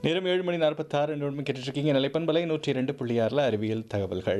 நேரம் ஏழு மணி நாற்பத்தாறு நிமிடம் கேட்டுட்ருக்கீங்க நிலைப்பண்பலை நூற்றி ரெண்டு புள்ளி ஆறில் அறிவியல் தகவல்கள்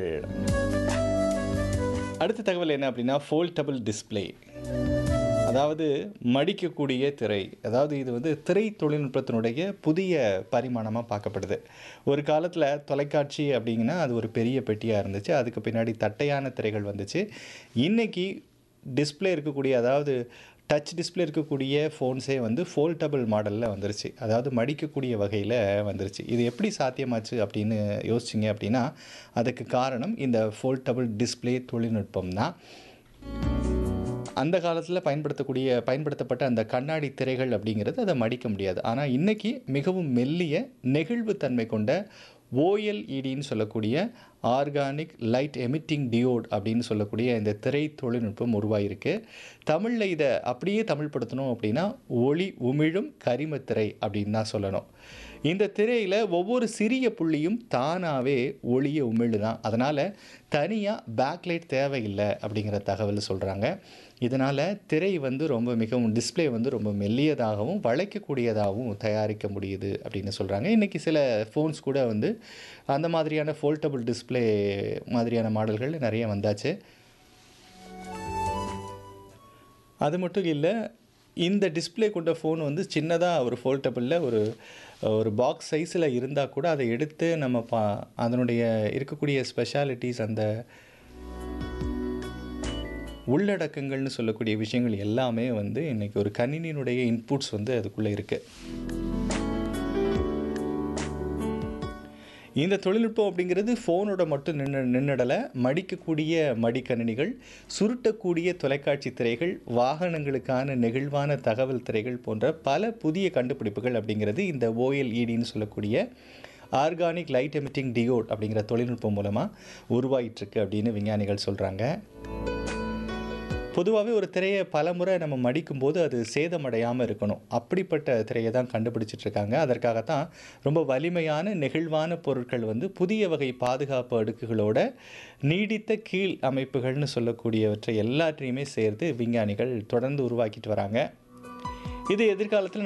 அடுத்த தகவல் என்ன அப்படின்னா ஃபோல்டபுள் டிஸ்ப்ளே அதாவது மடிக்கக்கூடிய திரை அதாவது இது வந்து திரை தொழில்நுட்பத்தினுடைய புதிய பரிமாணமாக பார்க்கப்படுது ஒரு காலத்தில் தொலைக்காட்சி அப்படிங்கன்னா அது ஒரு பெரிய பெட்டியாக இருந்துச்சு அதுக்கு பின்னாடி தட்டையான திரைகள் வந்துச்சு இன்றைக்கி டிஸ்ப்ளே இருக்கக்கூடிய அதாவது டச் டிஸ்ப்ளே இருக்கக்கூடிய ஃபோன்ஸே வந்து ஃபோல்டபுள் மாடலில் வந்துருச்சு அதாவது மடிக்கக்கூடிய வகையில் வந்துருச்சு இது எப்படி சாத்தியமாச்சு அப்படின்னு யோசிச்சிங்க அப்படின்னா அதுக்கு காரணம் இந்த ஃபோல்டபுள் டிஸ்ப்ளே தொழில்நுட்பம் தான் அந்த காலத்தில் பயன்படுத்தக்கூடிய பயன்படுத்தப்பட்ட அந்த கண்ணாடி திரைகள் அப்படிங்கிறது அதை மடிக்க முடியாது ஆனால் இன்றைக்கி மிகவும் மெல்லிய நெகிழ்வுத்தன்மை கொண்ட ஓஎல்இடின்னு சொல்லக்கூடிய ஆர்கானிக் லைட் எமிட்டிங் டியோட் அப்படின்னு சொல்லக்கூடிய இந்த திரை தொழில்நுட்பம் உருவாகிருக்கு தமிழில் இதை அப்படியே தமிழ்படுத்தணும் அப்படின்னா ஒளி உமிழும் கரிமத்திரை அப்படின்னு தான் சொல்லணும் இந்த திரையில் ஒவ்வொரு சிறிய புள்ளியும் தானாகவே ஒளியை உமிழுதான் அதனால் தனியாக பேக்லைட் தேவையில்லை அப்படிங்கிற தகவல் சொல்கிறாங்க இதனால் திரை வந்து ரொம்ப மிகவும் டிஸ்ப்ளே வந்து ரொம்ப மெல்லியதாகவும் வளைக்கக்கூடியதாகவும் தயாரிக்க முடியுது அப்படின்னு சொல்கிறாங்க இன்றைக்கி சில ஃபோன்ஸ் கூட வந்து அந்த மாதிரியான ஃபோல்டபுள் டிஸ்ப்ளே மாதிரியான மாடல்கள் நிறைய வந்தாச்சு அது மட்டும் இல்லை இந்த டிஸ்ப்ளே கொண்ட ஃபோன் வந்து சின்னதாக ஒரு ஃபோல்டபுளில் ஒரு ஒரு பாக்ஸ் சைஸில் இருந்தால் கூட அதை எடுத்து நம்ம பா அதனுடைய இருக்கக்கூடிய ஸ்பெஷாலிட்டிஸ் அந்த உள்ளடக்கங்கள்னு சொல்லக்கூடிய விஷயங்கள் எல்லாமே வந்து இன்றைக்கி ஒரு கணினியினுடைய இன்புட்ஸ் வந்து அதுக்குள்ளே இருக்குது இந்த தொழில்நுட்பம் அப்படிங்கிறது ஃபோனோட மட்டும் நின்று நின்றுடலை மடிக்கக்கூடிய மடிக்கணினிகள் சுருட்டக்கூடிய தொலைக்காட்சி திரைகள் வாகனங்களுக்கான நெகிழ்வான தகவல் திரைகள் போன்ற பல புதிய கண்டுபிடிப்புகள் அப்படிங்கிறது இந்த ஓஎல்இடின்னு சொல்லக்கூடிய ஆர்கானிக் லைட் எமிட்டிங் டியோட் அப்படிங்கிற தொழில்நுட்பம் மூலமாக உருவாயிட்டிருக்கு அப்படின்னு விஞ்ஞானிகள் சொல்கிறாங்க பொதுவாகவே ஒரு திரையை பல முறை நம்ம மடிக்கும்போது அது சேதமடையாமல் இருக்கணும் அப்படிப்பட்ட திரையை தான் கண்டுபிடிச்சிட்ருக்காங்க அதற்காகத்தான் ரொம்ப வலிமையான நெகிழ்வான பொருட்கள் வந்து புதிய வகை பாதுகாப்பு அடுக்குகளோட நீடித்த கீழ் அமைப்புகள்னு சொல்லக்கூடியவற்றை எல்லாற்றையுமே சேர்த்து விஞ்ஞானிகள் தொடர்ந்து உருவாக்கிட்டு வராங்க இது எதிர்காலத்தில்